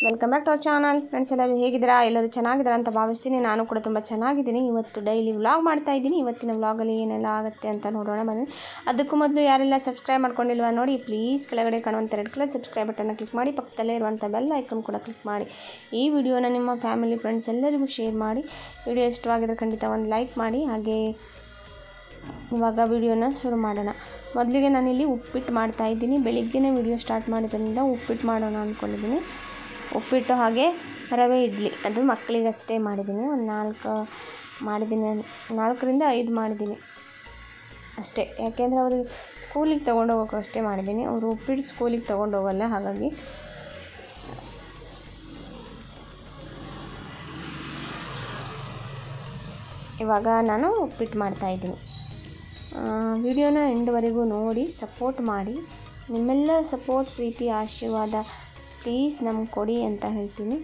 welcome back to our channel friends ಎಲ್ಲರೂ ಹೇಗಿದ್ದೀರಾ ಎಲ್ಲರೂ ಚೆನ್ನಾಗಿದ್ದೀರಾ ಅಂತ ಭಾವಿಸ್ತೀನಿ ನಾನು ಕೂಡ ತುಂಬ ಚೆನ್ನಾಗಿದ್ದೀನಿ ಇವತ್ತು ಡೈಲಿ ವ್ಲಾಗ್ ಮಾಡ್ತಾ ಇದ್ದೀನಿ ಇವತ್ತಿನ ವ್ಲಾಗಲ್ಲಿ ಏನೆಲ್ಲ ಆಗುತ್ತೆ ಅಂತ ನೋಡೋಣ ಬನ್ನಿ ಅದಕ್ಕೂ ಮೊದಲು ಯಾರೆಲ್ಲ ಸಬ್ಸ್ಕ್ರೈಬ್ ಮಾಡ್ಕೊಂಡಿಲ್ವಾ ನೋಡಿ ಪ್ಲೀಸ್ ಕೆಳಗಡೆ ಕಾಣುವಂಥ ರೆಡ್ ಕಲರ್ ಸಬ್ಸ್ಕ್ರೈಬ್ ಬಟನ್ನ ಕ್ಲಿಕ್ ಮಾಡಿ ಪಕ್ಕದಲ್ಲೇ ಇರುವಂಥ ಬೆಲ್ ಐಕನ್ ಕೂಡ ಕ್ಲಿಕ್ ಮಾಡಿ ಈ ವಿಡಿಯೋನ ನಿಮ್ಮ ಫ್ಯಾಮಿಲಿ ಫ್ರೆಂಡ್ಸ್ ಎಲ್ಲರಿಗೂ ಶೇರ್ ಮಾಡಿ ವಿಡಿಯೋ ಇಷ್ಟವಾಗಿದ್ರೆ ಖಂಡಿತ ಒಂದು ಲೈಕ್ ಮಾಡಿ ಹಾಗೆ ಇವಾಗ ವಿಡಿಯೋನ ಶುರು ಮಾಡೋಣ ಮೊದಲಿಗೆ ನಾನಿಲ್ಲಿ ಉಪ್ಪಿಟ್ಟು ಮಾಡ್ತಾ ಇದ್ದೀನಿ ಬೆಳಿಗ್ಗೆನೇ ವಿಡಿಯೋ ಸ್ಟಾರ್ಟ್ ಮಾಡಿದ್ರಿಂದ ಉಪ್ಪಿಟ್ಟು ಮಾಡೋಣ ಅಂದ್ಕೊಂಡಿದ್ದೀನಿ ಉಪ್ಪಿಟ್ಟು ಹಾಗೆ ರವೆ ಇಡ್ಲಿ ಅದು ಮಕ್ಕಳಿಗಷ್ಟೇ ಮಾಡಿದ್ದೀನಿ ಒಂದು ನಾಲ್ಕು ಮಾಡಿದ್ದೀನಿ ನಾಲ್ಕರಿಂದ ಐದು ಮಾಡಿದ್ದೀನಿ ಅಷ್ಟೇ ಯಾಕೆಂದರೆ ಅವ್ರಿಗೆ ಸ್ಕೂಲಿಗೆ ತೊಗೊಂಡು ಹೋಗೋಕೆ ಅಷ್ಟೇ ಮಾಡಿದ್ದೀನಿ ಅವರು ಉಪ್ಪಿಟ್ಟು ಸ್ಕೂಲಿಗೆ ತೊಗೊಂಡು ಹೋಗಲ್ಲ ಹಾಗಾಗಿ ಇವಾಗ ನಾನು ಉಪ್ಪಿಟ್ಟು ಮಾಡ್ತಾಯಿದ್ದೀನಿ ವಿಡಿಯೋನ ಎಂಡ್ವರೆಗೂ ನೋಡಿ ಸಪೋರ್ಟ್ ಮಾಡಿ ನಿಮ್ಮೆಲ್ಲ ಸಪೋರ್ಟ್ ಪ್ರೀತಿ ಆಶೀರ್ವಾದ ಪ್ಲೀಸ್ ನಮ್ಗೆ ಕೊಡಿ ಅಂತ ಹೇಳ್ತೀನಿ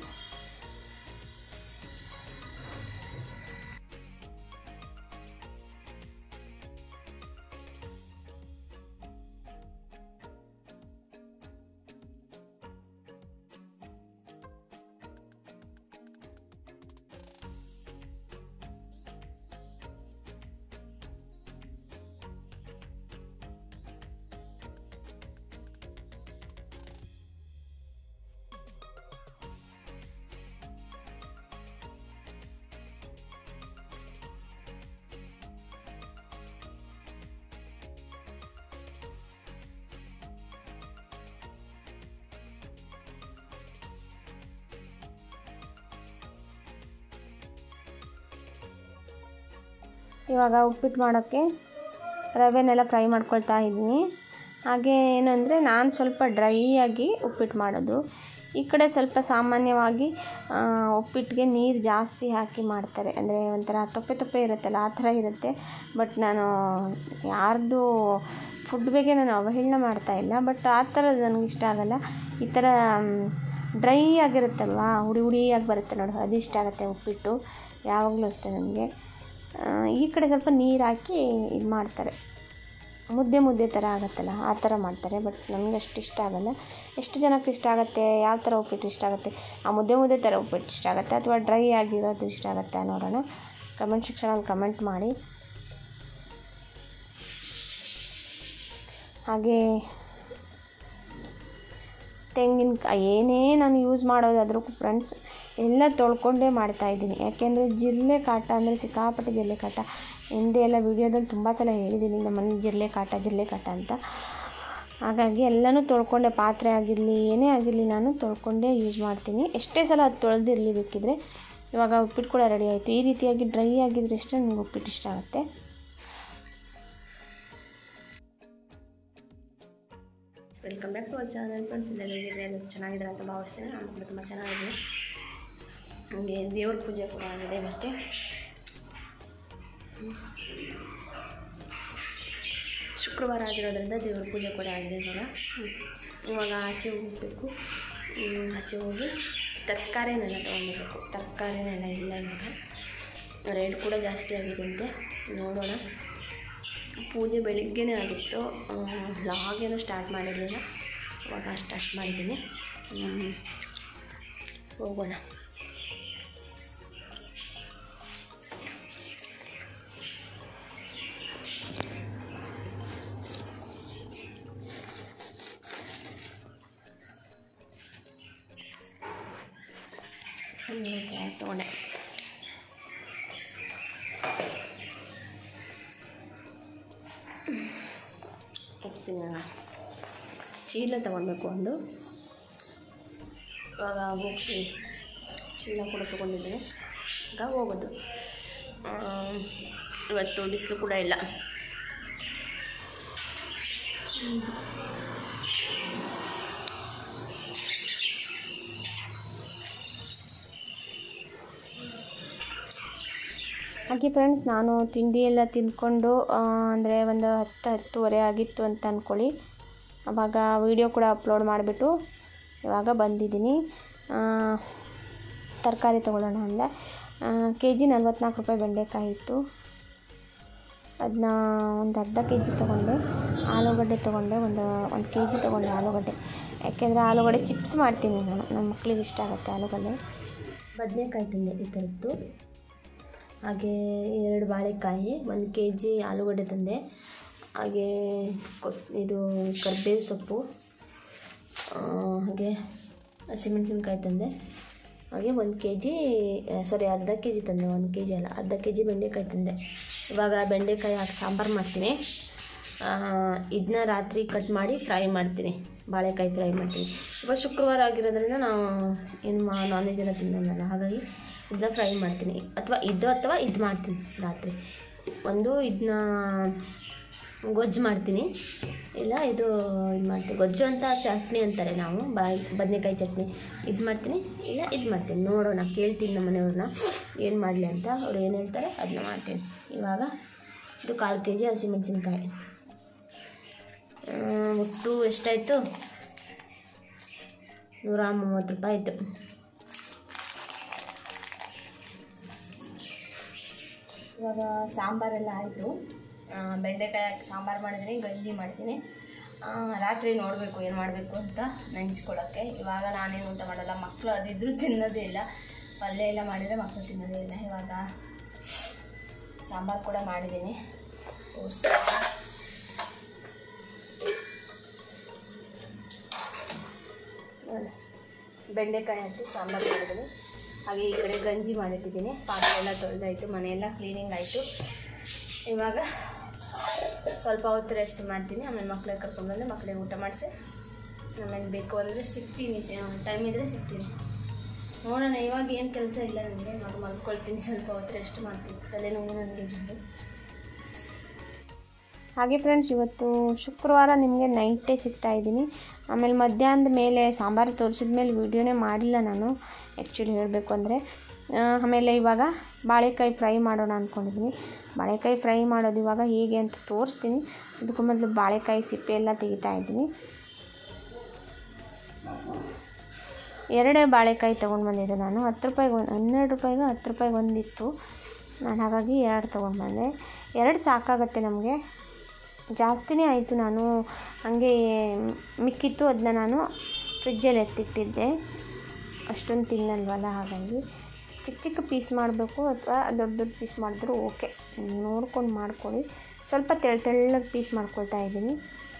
ಇವಾಗ ಉಪ್ಪಿಟ್ಟು ಮಾಡೋಕ್ಕೆ ರವೆನೆಲ್ಲ ಫ್ರೈ ಮಾಡ್ಕೊಳ್ತಾ ಇದ್ದೀನಿ ಹಾಗೆ ಏನಂದರೆ ನಾನು ಸ್ವಲ್ಪ ಡ್ರೈ ಆಗಿ ಉಪ್ಪಿಟ್ಟು ಮಾಡೋದು ಈ ಕಡೆ ಸ್ವಲ್ಪ ಸಾಮಾನ್ಯವಾಗಿ ಉಪ್ಪಿಟ್ಟಿಗೆ ನೀರು ಜಾಸ್ತಿ ಹಾಕಿ ಮಾಡ್ತಾರೆ ಅಂದರೆ ಒಂಥರ ತೊಪ್ಪೆ ತೊಪ್ಪೆ ಇರುತ್ತಲ್ಲ ಆ ಥರ ಇರುತ್ತೆ ಬಟ್ ನಾನು ಯಾರ್ದು ಫುಡ್ ಬಗ್ಗೆ ನಾನು ಅವಹೇಳನ ಮಾಡ್ತಾ ಇಲ್ಲ ಬಟ್ ಆ ಥರದ್ದು ನನಗೆ ಇಷ್ಟ ಆಗಲ್ಲ ಈ ಥರ ಡ್ರೈ ಆಗಿರುತ್ತಲ್ವ ಹುಡಿ ಹುಡಿಯಾಗಿ ಬರುತ್ತೆ ನೋಡಿ ಅದು ಇಷ್ಟ ಆಗುತ್ತೆ ಉಪ್ಪಿಟ್ಟು ಯಾವಾಗಲೂ ಅಷ್ಟೇ ನನಗೆ ಈ ಕಡೆ ಸ್ವಲ್ಪ ನೀರು ಹಾಕಿ ಇದು ಮಾಡ್ತಾರೆ ಮುದ್ದೆ ಮುದ್ದೆ ಥರ ಆಗುತ್ತಲ್ಲ ಆ ಥರ ಮಾಡ್ತಾರೆ ಬಟ್ ನನಗೆ ಅಷ್ಟು ಇಷ್ಟ ಆಗಲ್ಲ ಎಷ್ಟು ಜನಕ್ಕೆ ಇಷ್ಟ ಆಗುತ್ತೆ ಯಾವ ಥರ ಉಪ್ಪಿಟ್ಟು ಇಷ್ಟ ಆಗುತ್ತೆ ಆ ಮುದ್ದೆ ಮುದ್ದೆ ಥರ ಉಪ್ಪಿಟ್ಟು ಇಷ್ಟ ಆಗುತ್ತೆ ಅಥವಾ ಡ್ರೈ ಆಗಿರೋದು ಇಷ್ಟ ಆಗುತ್ತೆ ನೋಡೋಣ ಕಮೆಂಟ್ ಸೆಕ್ಷನಲ್ಲಿ ಕಮೆಂಟ್ ಮಾಡಿ ಹಾಗೆ ತೆಂಗಿನಕಾಯಿ ಏನೇ ನಾನು ಯೂಸ್ ಮಾಡೋದಾದರೂ ಫ್ರೆಂಡ್ಸ್ ಎಲ್ಲ ತೊಳ್ಕೊಂಡೇ ಮಾಡ್ತಾಯಿದ್ದೀನಿ ಯಾಕೆಂದರೆ ಜಿರಳೆ ಕಾಟ ಅಂದರೆ ಸಿಕ್ಕಾಪಟ್ಟೆ ಜಿರಳೆ ಕಾಟ ಹಿಂದೆ ಎಲ್ಲ ವೀಡಿಯೋದಲ್ಲಿ ತುಂಬ ಸಲ ಹೇಳಿದ್ದೀನಿ ನಮ್ಮನೆ ಜಿರಳೆ ಕಾಟ ಜಿರಳೆ ಕಾಟ ಅಂತ ಹಾಗಾಗಿ ಎಲ್ಲನೂ ತೊಳ್ಕೊಂಡೆ ಪಾತ್ರೆ ಆಗಿರಲಿ ಏನೇ ಆಗಿರಲಿ ನಾನು ತೊಳ್ಕೊಂಡೇ ಯೂಸ್ ಮಾಡ್ತೀನಿ ಎಷ್ಟೇ ಸಲ ಅದು ತೊಳೆದಿರಲಿ ಬೇಕಿದ್ರೆ ಇವಾಗ ಉಪ್ಪಿಟ್ಟು ಕೂಡ ರೆಡಿ ಆಯಿತು ಈ ರೀತಿಯಾಗಿ ಡ್ರೈ ಆಗಿದ್ರೆ ಅಷ್ಟೇ ನನಗೆ ಉಪ್ಪಿಟ್ಟು ಇಷ್ಟ ಆಗುತ್ತೆ welcome back to our channel friends ಎಲ್ಲ ಹೇಗಿದ್ರೆ ಎಲ್ಲ ಚೆನ್ನಾಗಿದ್ದಾರೆ ಅಂತ ಭಾವಿಸ್ತೀನಿ ನಾನು ಕೂಡ ತುಂಬ ಚೆನ್ನಾಗಿದೆ ಹಾಗೆ ದೇವ್ರ ಪೂಜೆ ಕೂಡ ಆಗಿದೆ ಮತ್ತು ಶುಕ್ರವಾರ ಆಗಿರೋದ್ರಿಂದ ದೇವ್ರ ಪೂಜೆ ಕೂಡ ಆಗಿದೆ ಇವಾಗ ಇವಾಗ ಆಚೆ ಹೋಗಬೇಕು ಆಚೆ ಹೋಗಿ ತರಕಾರಿನೆಲ್ಲ ತೊಗೊಂಡಿರ್ಬೇಕು ತರಕಾರಿನೆಲ್ಲ ಇಲ್ಲ ಇವಾಗ ರೇಟ್ ಕೂಡ ಜಾಸ್ತಿ ಆಗಿದಂತೆ ನೋಡೋಣ ಪೂಜೆ ಬೆಳಿಗ್ಗೆನೇ ಆಗಿತ್ತು ಲಾಗೇನೋ ಸ್ಟಾರ್ಟ್ ಮಾಡಿರಲಿಲ್ಲ ಇವಾಗ ಸ್ಟಾರ್ಟ್ ಮಾಡಿದ್ದೀನಿ ಹೋಗೋಣ ತೊಗೊಂಡೆ ಹೋಗ್ತೀನಿ ಚೀಲ ತೊಗೊಳ್ಬೇಕು ಒಂದು ಇವಾಗ ಹೋಗ್ತೀನಿ ಚೀಲ ಕೂಡ ತೊಗೊಂಡಿದ್ದೀನಿ ಈಗ ಹೋಗೋದು ಇವತ್ತು ಬಿಸಿಲು ಕೂಡ ಇಲ್ಲ ಹಾಗೆ ಫ್ರೆಂಡ್ಸ್ ನಾನು ತಿಂಡಿ ಎಲ್ಲ ತಿಂದ್ಕೊಂಡು ಅಂದರೆ ಒಂದು ಹತ್ತು ಹತ್ತುವರೆ ಆಗಿತ್ತು ಅಂತ ಅಂದ್ಕೊಳ್ಳಿ ಆವಾಗ ವೀಡಿಯೋ ಕೂಡ ಅಪ್ಲೋಡ್ ಮಾಡಿಬಿಟ್ಟು ಇವಾಗ ಬಂದಿದ್ದೀನಿ ತರಕಾರಿ ತೊಗೊಳ್ಳೋಣ ಅಂದೆ ಕೆ ಜಿ ನಲ್ವತ್ನಾಲ್ಕು ರೂಪಾಯಿ ಬೆಂಡೆಕಾಯಿ ಇತ್ತು ಅದನ್ನ ಒಂದು ಅರ್ಧ ಕೆ ಜಿ ತೊಗೊಂಡೆ ಆಲೂಗಡ್ಡೆ ತೊಗೊಂಡೆ ಒಂದು ಒಂದು ಕೆ ಜಿ ತೊಗೊಂಡೆ ಆಲೂಗಡ್ಡೆ ಯಾಕೆಂದರೆ ಆಲೂಗಡ್ಡೆ ಚಿಪ್ಸ್ ಮಾಡ್ತೀನಿ ನಾನು ನಮ್ಮ ಮಕ್ಳಿಗೆ ಇಷ್ಟ ಆಗುತ್ತೆ ಆಲೂಗಡ್ಡೆ ಬದನೆಕಾಯಿ ತಂದೆ ಈ ಥರದ್ದು ಹಾಗೆ ಎರಡು ಬಾಳೆಕಾಯಿ ಒಂದು ಕೆ ಜಿ ಆಲೂಗಡ್ಡೆ ತಂದೆ ಹಾಗೆ ಕೊ ಇದು ಕರ್ಬೇವು ಸೊಪ್ಪು ಆ, ಹಾಗೆ ಹಸಿಮೆಣಸಿನ್ಕಾಯಿ ತಂದೆ ಹಾಗೆ ಒಂದು ಕೆ ಜಿ ಸಾರಿ ಅರ್ಧ ಕೆ ಜಿ ತಂದೆ ಒಂದು ಕೆ ಜಿ ಅಲ್ಲ ಅರ್ಧ ಕೆ ಜಿ ಬೆಂಡೆಕಾಯಿ ತಂದೆ ಇವಾಗ ಬೆಂಡೆಕಾಯಿ ಹಾಕಿ ಸಾಂಬಾರು ಮಾಡ್ತೀನಿ ಇದನ್ನ ರಾತ್ರಿ ಕಟ್ ಮಾಡಿ ಫ್ರೈ ಮಾಡ್ತೀನಿ ಬಾಳೆಕಾಯಿ ಫ್ರೈ ಮಾಡ್ತೀನಿ ಇವಾಗ ಶುಕ್ರವಾರ ಆಗಿರೋದ್ರಿಂದ ನಾವು ಏನು ಮಾ ನಾನ್ ವೆಜ್ ಎಲ್ಲ ತಿನ್ನೋಲ್ಲ ಹಾಗಾಗಿ ಇದನ್ನ ಫ್ರೈ ಮಾಡ್ತೀನಿ ಅಥವಾ ಇದು ಅಥವಾ ಇದು ಮಾಡ್ತೀನಿ ರಾತ್ರಿ ಒಂದು ಇದನ್ನ ಗೊಜ್ಜು ಮಾಡ್ತೀನಿ ಇಲ್ಲ ಇದು ಇದು ಮಾಡ್ತೀನಿ ಗೊಜ್ಜು ಅಂತ ಚಟ್ನಿ ಅಂತಾರೆ ನಾವು ಬಾ ಬದನೆಕಾಯಿ ಚಟ್ನಿ ಇದು ಮಾಡ್ತೀನಿ ಇಲ್ಲ ಇದು ಮಾಡ್ತೀನಿ ನೋಡೋಣ ಕೇಳ್ತೀನಿ ನಮ್ಮ ಮನೆಯವ್ರನ್ನ ಏನು ಮಾಡಲಿ ಅಂತ ಅವ್ರು ಏನು ಹೇಳ್ತಾರೆ ಅದನ್ನ ಮಾಡ್ತೀನಿ ಇವಾಗ ಇದು ಕಾಲು ಕೆ ಜಿ ಹಸಿಮೆಣಸಿನ್ಕಾಯಿ ಒಟ್ಟು ಎಷ್ಟಾಯಿತು ನೂರ ಮೂವತ್ತು ರೂಪಾಯಿ ಆಯಿತು ಇವಾಗ ಸಾಂಬಾರೆಲ್ಲ ಆಯಿತು ಬೆಂಡೆಕಾಯಿ ಹಾಕಿ ಸಾಂಬಾರು ಮಾಡಿದ್ದೀನಿ ಗಂಜಿ ಮಾಡ್ತೀನಿ ಆ, ರಾತ್ರಿ ನೋಡಬೇಕು ಏನು ಮಾಡಬೇಕು ಅಂತ ನೆಂಚ್ಕೊಳ್ಳೋಕ್ಕೆ ಇವಾಗ ನಾನೇನು ಊಟ ಮಾಡಲ್ಲ ಮಕ್ಕಳು ಅದಿದ್ರೂ ತಿನ್ನೋದೇ ಇಲ್ಲ ಪಲ್ಯ ಎಲ್ಲ ಮಾಡಿದರೆ ಮಕ್ಕಳು ತಿನ್ನೋದೇ ಇಲ್ಲ ಇವಾಗ ಸಾಂಬಾರು ಕೂಡ ಮಾಡಿದ್ದೀನಿ ತೋರಿಸ್ತೀನಿ ನೋಡಿ ಬೆಂಡೆಕಾಯಿ ಹಾಕಿ ಸಾಂಬಾರು ಮಾಡಿದ್ದೀನಿ ಹಾಗೆ ಈ ಕಡೆ ಗಂಜಿ ಮಾಡಿಟ್ಟಿದ್ದೀನಿ ಪಾತ್ರೆ ಎಲ್ಲ ತೊಳೆದಾಯಿತು ಮನೆಯೆಲ್ಲ ಕ್ಲೀನಿಂಗ್ ಆಯಿತು ಇವಾಗ ಸ್ವಲ್ಪ ಹೊತ್ತು ರೆಸ್ಟ್ ಮಾಡ್ತೀನಿ ಆಮೇಲೆ ಮಕ್ಳಿಗೆ ಕರ್ಕೊಂಡ್ಬಂದು ಮಕ್ಕಳಿಗೆ ಊಟ ಮಾಡಿಸಿ ಆಮೇಲೆ ಬೇಕು ಅಂದರೆ ಸಿಗ್ತೀನಿ ಟೈಮ್ ಇದ್ದರೆ ಸಿಗ್ತೀನಿ ನೋಡೋಣ ಇವಾಗ ಏನು ಕೆಲಸ ಇಲ್ಲ ನನಗೆ ಇವಾಗ ಮಲ್ಕೊಳ್ತೀನಿ ಸ್ವಲ್ಪ ಹೊತ್ತು ರೆಸ್ಟ್ ಮಾಡ್ತೀನಿ ತಲೆನೋವು ನನಗೆ ಜೊತೆ ಹಾಗೆ ಫ್ರೆಂಡ್ಸ್ ಇವತ್ತು ಶುಕ್ರವಾರ ನಿಮಗೆ ನೈಟೇ ಸಿಗ್ತಾ ಇದ್ದೀನಿ ಆಮೇಲೆ ಮಧ್ಯಾಹ್ನದ ಮೇಲೆ ಸಾಂಬಾರು ತೋರಿಸಿದ ಮೇಲೆ ವೀಡಿಯೋನೇ ಮಾಡಿಲ್ಲ ನಾನು ಆ್ಯಕ್ಚುಲಿ ಹೇಳಬೇಕು ಅಂದರೆ ಆಮೇಲೆ ಇವಾಗ ಬಾಳೆಕಾಯಿ ಫ್ರೈ ಮಾಡೋಣ ಅಂದ್ಕೊಂಡಿದ್ದೀನಿ ಬಾಳೆಕಾಯಿ ಫ್ರೈ ಮಾಡೋದು ಇವಾಗ ಹೇಗೆ ಅಂತ ತೋರಿಸ್ತೀನಿ ಅದಕ್ಕೂ ಮೊದಲು ಬಾಳೆಕಾಯಿ ಸಿಪ್ಪೆ ಎಲ್ಲ ತೆಗಿತಾ ಇದ್ದೀನಿ ಎರಡೇ ಬಾಳೆಕಾಯಿ ತೊಗೊಂಡು ಬಂದಿದ್ದೆ ನಾನು ಹತ್ತು ರೂಪಾಯಿಗೆ ಒಂದು ಹನ್ನೆರಡು ರೂಪಾಯಿಗೆ ಹತ್ತು ರೂಪಾಯಿಗೆ ಒಂದಿತ್ತು ನಾನು ಹಾಗಾಗಿ ಎರಡು ತೊಗೊಂಡು ಬಂದೆ ಎರಡು ಸಾಕಾಗತ್ತೆ ನಮಗೆ ಜಾಸ್ತಿನೇ ಆಯಿತು ನಾನು ಹಾಗೆ ಮಿಕ್ಕಿತ್ತು ಅದನ್ನ ನಾನು ಫ್ರಿಜ್ಜಲ್ಲಿ ಎತ್ತಿಟ್ಟಿದ್ದೆ ಅಷ್ಟೊಂದು ತಿನ್ನಲ್ವಲ್ಲ ಹಾಗಾಗಿ ಚಿಕ್ಕ ಚಿಕ್ಕ ಪೀಸ್ ಮಾಡಬೇಕು ಅಥವಾ ದೊಡ್ಡ ದೊಡ್ಡ ಪೀಸ್ ಮಾಡಿದ್ರು ಓಕೆ ನೋಡ್ಕೊಂಡು ಮಾಡ್ಕೊಳ್ಳಿ ಸ್ವಲ್ಪ ತೆಳು ತೆಳ್ಳಗೆ ಪೀಸ್ ಮಾಡ್ಕೊಳ್ತಾ ಇದ್ದೀನಿ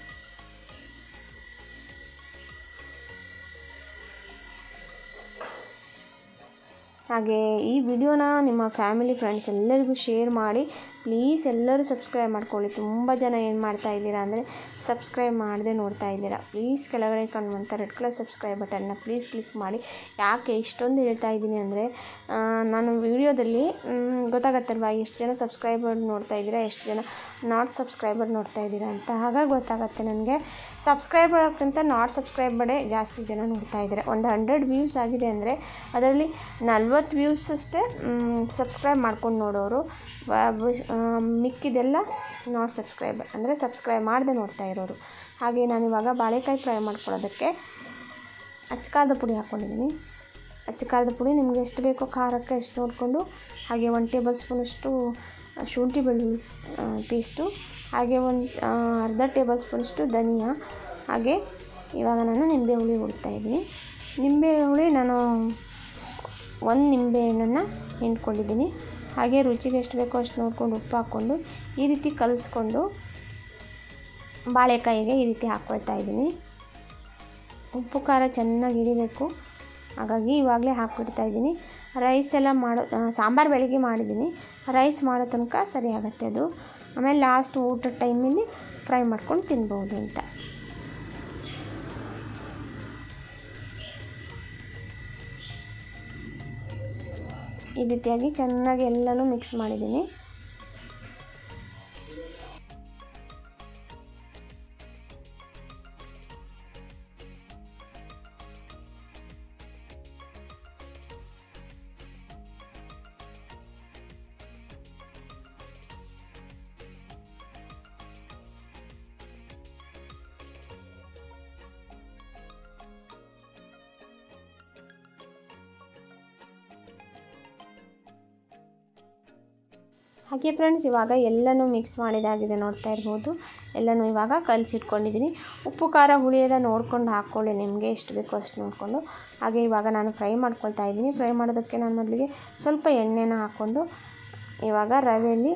ಹಾಗೆ ಈ ವಿಡಿಯೋನ ನಿಮ್ಮ ಫ್ಯಾಮಿಲಿ ಫ್ರೆಂಡ್ಸ್ ಎಲ್ಲರಿಗೂ ಶೇರ್ ಮಾಡಿ ಪ್ಲೀಸ್ ಎಲ್ಲರೂ ಸಬ್ಸ್ಕ್ರೈಬ್ ಮಾಡ್ಕೊಳ್ಳಿ ತುಂಬ ಜನ ಏನು ಮಾಡ್ತಾ ಇದ್ದೀರಾ ಅಂದರೆ ಸಬ್ಸ್ಕ್ರೈಬ್ ಮಾಡದೆ ನೋಡ್ತಾ ಇದ್ದೀರಾ ಪ್ಲೀಸ್ ಕೆಳಗಡೆ ಕಾಣುವಂಥ ರೆಡ್ ಕಲರ್ ಸಬ್ಸ್ಕ್ರೈಬ್ ಬಟನ್ನ ಪ್ಲೀಸ್ ಕ್ಲಿಕ್ ಮಾಡಿ ಯಾಕೆ ಇಷ್ಟೊಂದು ಹೇಳ್ತಾ ಇದ್ದೀನಿ ಅಂದರೆ ನಾನು ವಿಡಿಯೋದಲ್ಲಿ ಗೊತ್ತಾಗತ್ತಲ್ವಾ ಎಷ್ಟು ಜನ ಸಬ್ಸ್ಕ್ರೈಬರ್ ನೋಡ್ತಾ ಇದ್ದೀರಾ ಎಷ್ಟು ಜನ ನಾಟ್ ಸಬ್ಸ್ಕ್ರೈಬರ್ ನೋಡ್ತಾ ಇದ್ದೀರಾ ಅಂತ ಹಾಗಾಗಿ ಗೊತ್ತಾಗತ್ತೆ ನನಗೆ ಸಬ್ಸ್ಕ್ರೈಬರ್ಗಿಂತ ನಾಟ್ ಸಬ್ಸ್ಕ್ರೈಬರೇ ಜಾಸ್ತಿ ಜನ ನೋಡ್ತಾ ಇದ್ದಾರೆ ಒಂದು ಹಂಡ್ರೆಡ್ ವ್ಯೂಸ್ ಆಗಿದೆ ಅಂದರೆ ಅದರಲ್ಲಿ ನಲ್ವತ್ತು ವ್ಯೂಸ್ ಅಷ್ಟೇ ಸಬ್ಸ್ಕ್ರೈಬ್ ಮಾಡ್ಕೊಂಡು ನೋಡೋರು ವ- ಬು- ಆ, ಮಿಕ್ಕಿದೆಲ್ಲ ನಾಟ್ ಸಬ್ಸ್ಕ್ರೈಬರ್ ಅಂದರೆ ಸಬ್ಸ್ಕ್ರೈಬ್ ಮಾಡದೆ ನೋಡ್ತಾ ಇರೋರು ಹಾಗೆ ನಾನಿವಾಗ ಬಾಳೆಕಾಯಿ ಫ್ರೈ ಮಾಡ್ಕೊಳ್ಳೋದಕ್ಕೆ ಅಚ್ಚಕಾರದ ಪುಡಿ ಹಾಕ್ಕೊಂಡಿದ್ದೀನಿ ಅಚ್ಚಕಾರದ ಪುಡಿ ನಿಮಗೆ ಎಷ್ಟು ಬೇಕೋ ಖಾರಕ್ಕೆ ಅಷ್ಟು ನೋಡಿಕೊಂಡು ಹಾಗೆ ಒಂದು ಟೇಬಲ್ ಸ್ಪೂನಷ್ಟು ಶುಂಠಿ ಬೆಳ್ಳುಳ್ಳಿ ಪೇಸ್ಟು ಹಾಗೆ ಒಂದು ಅರ್ಧ ಟೇಬಲ್ ಸ್ಪೂನಷ್ಟು ಧನಿಯಾ ಹಾಗೆ ಇವಾಗ ನಾನು ನಿಂಬೆ ಹುಳಿ ಹುಡ್ತಾ ಇದ್ದೀನಿ ನಿಂಬೆ ಹುಳಿ ನಾನು ಒಂದು ನಿಂಬೆ ಹಣ್ಣನ್ನು ಹಿಂಡ್ಕೊಂಡಿದ್ದೀನಿ ಹಾಗೆ ರುಚಿಗೆ ಎಷ್ಟು ಬೇಕೋ ಅಷ್ಟು ನೋಡ್ಕೊಂಡು ಉಪ್ಪು ಹಾಕ್ಕೊಂಡು ಈ ರೀತಿ ಕಲಿಸ್ಕೊಂಡು ಬಾಳೆಕಾಯಿಗೆ ಈ ರೀತಿ ಹಾಕ್ಕೊಳ್ತಾ ಇದ್ದೀನಿ ಉಪ್ಪು ಖಾರ ಚೆನ್ನಾಗಿ ಹಿಡಿಬೇಕು ಹಾಗಾಗಿ ಇವಾಗಲೇ ಹಾಕ್ಬಿಡ್ತಾ ಇದ್ದೀನಿ ರೈಸ್ ಎಲ್ಲ ಮಾಡೋ ಆ, ಸಾಂಬಾರು ಬೆಳಿಗ್ಗೆ ಮಾಡಿದ್ದೀನಿ ರೈಸ್ ಮಾಡೋ ತನಕ ಸರಿ ಆಗುತ್ತೆ ಅದು ಆಮೇಲೆ ಲಾಸ್ಟ್ ಊಟದ ಟೈಮಲ್ಲಿ ಫ್ರೈ ಮಾಡ್ಕೊಂಡು ತಿನ್ಬೋದು ಅಂತ ಈ ರೀತಿಯಾಗಿ ಚೆನ್ನಾಗಿ ಎಲ್ಲನೂ ಮಿಕ್ಸ್ ಮಾಡಿದ್ದೀನಿ ಹಾಗೆ ಫ್ರೆಂಡ್ಸ್ ಇವಾಗ ಎಲ್ಲನೂ ಮಿಕ್ಸ್ ಮಾಡಿದಾಗಿದೆ ನೋಡ್ತಾ ಇರ್ಬೋದು ಎಲ್ಲನೂ ಇವಾಗ ಕಲಸಿಟ್ಕೊಂಡಿದ್ದೀನಿ ಉಪ್ಪು ಖಾರ ಹುಳಿಯೆಲ್ಲ ನೋಡ್ಕೊಂಡು ಹಾಕ್ಕೊಳ್ಳಿ ನಿಮಗೆ ಎಷ್ಟು ಬೇಕೋ ಅಷ್ಟು ನೋಡಿಕೊಂಡು ಹಾಗೆ ಇವಾಗ ನಾನು ಫ್ರೈ ಮಾಡ್ಕೊಳ್ತಾ ಇದ್ದೀನಿ ಫ್ರೈ ಮಾಡೋದಕ್ಕೆ ನಾನು ಮೊದಲಿಗೆ ಸ್ವಲ್ಪ ಎಣ್ಣೆನ ಹಾಕ್ಕೊಂಡು ಇವಾಗ ರವೆಯಲ್ಲಿ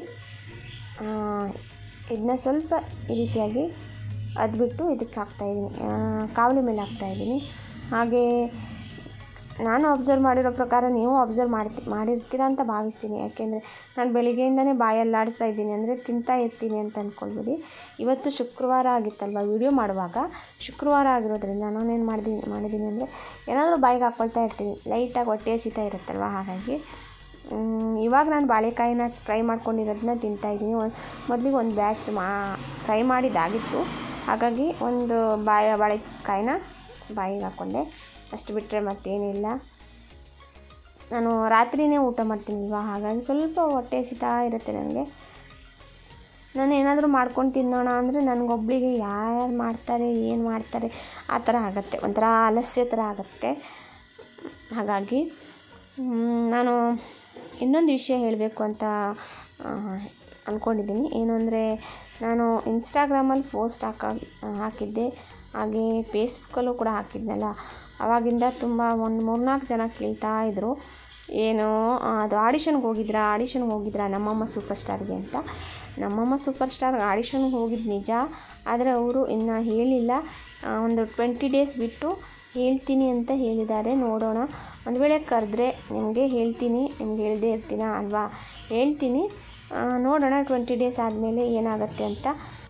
ಇದನ್ನ ಸ್ವಲ್ಪ ಈ ರೀತಿಯಾಗಿ ಅದ್ಬಿಟ್ಟು ಇದಕ್ಕೆ ಹಾಕ್ತಾಯಿದ್ದೀನಿ ಕಾವಲಿ ಮೇಲೆ ಹಾಕ್ತಾಯಿದ್ದೀನಿ ಹಾಗೆ ನಾನು ಅಬ್ಸರ್ವ್ ಮಾಡಿರೋ ಪ್ರಕಾರ ನೀವು ಅಬ್ಸರ್ವ್ ಮಾಡ್ತಿ ಮಾಡಿರ್ತೀರ ಅಂತ ಭಾವಿಸ್ತೀನಿ ಯಾಕೆಂದರೆ ನಾನು ಬೆಳಿಗ್ಗೆಯಿಂದನೇ ಬಾಯಲ್ಲಾಡಿಸ್ತಾ ಇದ್ದೀನಿ ಅಂದರೆ ತಿಂತಾ ಇರ್ತೀನಿ ಅಂತ ಅಂದ್ಕೊಳ್ಬೇಡಿ ಇವತ್ತು ಶುಕ್ರವಾರ ಆಗಿತ್ತಲ್ವ ವಿಡಿಯೋ ಮಾಡುವಾಗ ಶುಕ್ರವಾರ ಆಗಿರೋದ್ರಿಂದ ನಾನೇನು ಮಾಡಿದ್ದೀನಿ ಮಾಡಿದ್ದೀನಿ ಅಂದರೆ ಏನಾದರೂ ಬಾಯಿಗೆ ಹಾಕ್ಕೊಳ್ತಾ ಇರ್ತೀನಿ ಲೈಟಾಗಿ ಹೊಟ್ಟೆ ಹಸಿತಾ ಇರುತ್ತಲ್ವ ಹಾಗಾಗಿ ಇವಾಗ ನಾನು ಬಾಳೆಕಾಯಿನ ಫ್ರೈ ಮಾಡ್ಕೊಂಡಿರೋದನ್ನ ತಿಂತಾಯಿದ್ದೀನಿ ಒಂದು ಮೊದಲಿಗೆ ಒಂದು ಬ್ಯಾಚ್ ಮಾ ಫ್ರೈ ಮಾಡಿದ್ದಾಗಿತ್ತು ಹಾಗಾಗಿ ಒಂದು ಬಾಯ ಬಾಳೆಕಾಯಿನ ಬಾಯಿಗೆ ಹಾಕ್ಕೊಂಡೆ ಅಷ್ಟು ಬಿಟ್ಟರೆ ಮತ್ತೇನಿಲ್ಲ ನಾನು ರಾತ್ರಿಯೇ ಊಟ ಮಾಡ್ತೀನಿಲ್ವ ಹಾಗಾಗಿ ಸ್ವಲ್ಪ ಹೊಟ್ಟೆ ಹಸಿತಾ ಇರುತ್ತೆ ನನಗೆ ನಾನು ಏನಾದರೂ ಮಾಡ್ಕೊಂಡು ತಿನ್ನೋಣ ಅಂದರೆ ನನಗೊಬ್ಳಿಗೆ ಯಾರು ಮಾಡ್ತಾರೆ ಏನು ಮಾಡ್ತಾರೆ ಆ ಥರ ಆಗುತ್ತೆ ಒಂಥರ ಆಲಸ್ಯ ಥರ ಆಗುತ್ತೆ ಹಾಗಾಗಿ ನಾನು ಇನ್ನೊಂದು ವಿಷಯ ಹೇಳಬೇಕು ಅಂತ ಅಂದ್ಕೊಂಡಿದ್ದೀನಿ ಏನು ಅಂದರೆ ನಾನು ಇನ್ಸ್ಟಾಗ್ರಾಮಲ್ಲಿ ಪೋಸ್ಟ್ ಹಾಕ ಹಾಕಿದ್ದೆ ಹಾಗೆ ಫೇಸ್ಬುಕ್ಕಲ್ಲೂ ಕೂಡ ಹಾಕಿದ್ನಲ್ಲ ಆವಾಗಿಂದ ತುಂಬ ಒಂದು ಮೂರ್ನಾಲ್ಕು ಜನ ಕೇಳ್ತಾ ಇದ್ದರು ಏನು ಅದು ಆಡಿಷನ್ಗೆ ಹೋಗಿದ್ರಾ ಆಡಿಷನ್ಗೆ ಹೋಗಿದ್ರಾ ನಮ್ಮಮ್ಮ ಸೂಪರ್ ಸ್ಟಾರ್ಗೆ ಅಂತ ನಮ್ಮಮ್ಮ ಸೂಪರ್ ಸ್ಟಾರ್ ಆಡಿಷನ್ಗೆ ಹೋಗಿದ್ದು ನಿಜ ಆದರೆ ಅವರು ಇನ್ನು ಹೇಳಿಲ್ಲ ಒಂದು ಟ್ವೆಂಟಿ ಡೇಸ್ ಬಿಟ್ಟು ಹೇಳ್ತೀನಿ ಅಂತ ಹೇಳಿದ್ದಾರೆ ನೋಡೋಣ ಒಂದು ವೇಳೆ ಕರೆದ್ರೆ ನಿಮಗೆ ಹೇಳ್ತೀನಿ ನಿಮ್ಗೆ ಹೇಳದೇ ಇರ್ತೀನ ಅಲ್ವಾ ಹೇಳ್ತೀನಿ ನೋಡೋಣ ಟ್ವೆಂಟಿ ಡೇಸ್ ಆದಮೇಲೆ ಏನಾಗುತ್ತೆ ಅಂತ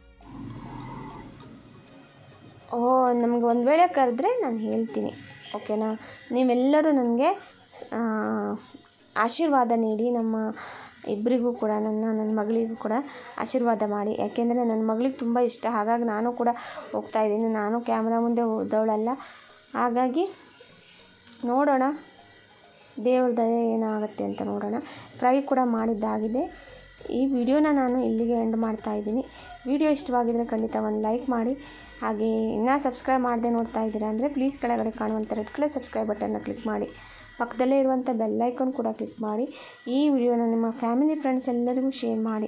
ಓ ನಮ್ಗೆ ಒಂದು ವೇಳೆ ಕರೆದ್ರೆ ನಾನು ಹೇಳ್ತೀನಿ ಓಕೆನಾ ನೀವೆಲ್ಲರೂ ನನಗೆ ಆಶೀರ್ವಾದ ನೀಡಿ ನಮ್ಮ ಇಬ್ಬರಿಗೂ ಕೂಡ ನನ್ನ ನನ್ನ ಮಗಳಿಗೂ ಕೂಡ ಆಶೀರ್ವಾದ ಮಾಡಿ ಯಾಕೆಂದರೆ ನನ್ನ ಮಗಳಿಗೆ ತುಂಬ ಇಷ್ಟ ಹಾಗಾಗಿ ನಾನು ಕೂಡ ಹೋಗ್ತಾಯಿದ್ದೀನಿ ನಾನು ಕ್ಯಾಮ್ರಾ ಮುಂದೆ ಹೋದವಳಲ್ಲ ಹಾಗಾಗಿ ನೋಡೋಣ ದೇವ್ರ ದಯೆ ಏನಾಗುತ್ತೆ ಅಂತ ನೋಡೋಣ ಫ್ರೈ ಕೂಡ ಮಾಡಿದ್ದಾಗಿದೆ ಈ ವಿಡಿಯೋನ ನಾನು ಇಲ್ಲಿಗೆ ಎಂಡ್ ಮಾಡ್ತಾ ಇದ್ದೀನಿ ವಿಡಿಯೋ ಇಷ್ಟವಾಗಿದ್ದರೆ ಖಂಡಿತ ಒಂದು ಲೈಕ್ ಮಾಡಿ ಹಾಗೆ ಇನ್ನೂ ಸಬ್ಸ್ಕ್ರೈಬ್ ಮಾಡದೆ ನೋಡ್ತಾ ಇದ್ದೀರಾ ಅಂದರೆ ಪ್ಲೀಸ್ ಕೆಳಗಡೆ ಕಾಣುವಂಥ ರೆಡ್ ಕಲರ್ ಸಬ್ಸ್ಕ್ರೈಬ್ ಬಟನ್ನ ಕ್ಲಿಕ್ ಮಾಡಿ ಪಕ್ಕದಲ್ಲೇ ಇರುವಂಥ ಬೆಲ್ಲೈಕನ್ ಕೂಡ ಕ್ಲಿಕ್ ಮಾಡಿ ಈ ವಿಡಿಯೋನ ನಿಮ್ಮ ಫ್ಯಾಮಿಲಿ ಫ್ರೆಂಡ್ಸ್ ಎಲ್ಲರಿಗೂ ಶೇರ್ ಮಾಡಿ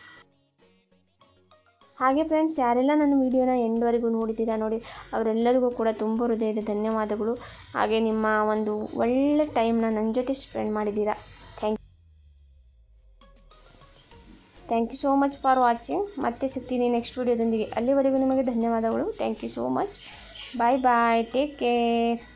ಹಾಗೆ ಫ್ರೆಂಡ್ಸ್ ಯಾರೆಲ್ಲ ನನ್ನ ವೀಡಿಯೋನ ಎಂಡ್ವರೆಗೂ ನೋಡಿದ್ದೀರಾ ನೋಡಿ ಅವರೆಲ್ಲರಿಗೂ ಕೂಡ ತುಂಬ ಹೃದಯದ ಧನ್ಯವಾದಗಳು ಹಾಗೆ ನಿಮ್ಮ ಒಂದು ಒಳ್ಳೆ ಟೈಮ್ನ ನನ್ನ ಜೊತೆ ಸ್ಪೆಂಡ್ ಮಾಡಿದ್ದೀರಾ thank thank you so much for watching ಮತ್ತೆ ಸಿಗ್ತೀನಿ ನೆಕ್ಸ್ಟ್ ವೀಡಿಯೋದೊಂದಿಗೆ ಅಲ್ಲಿವರೆಗೂ ನಿಮಗೆ ಧನ್ಯವಾದಗಳು thank you so much bye bye take care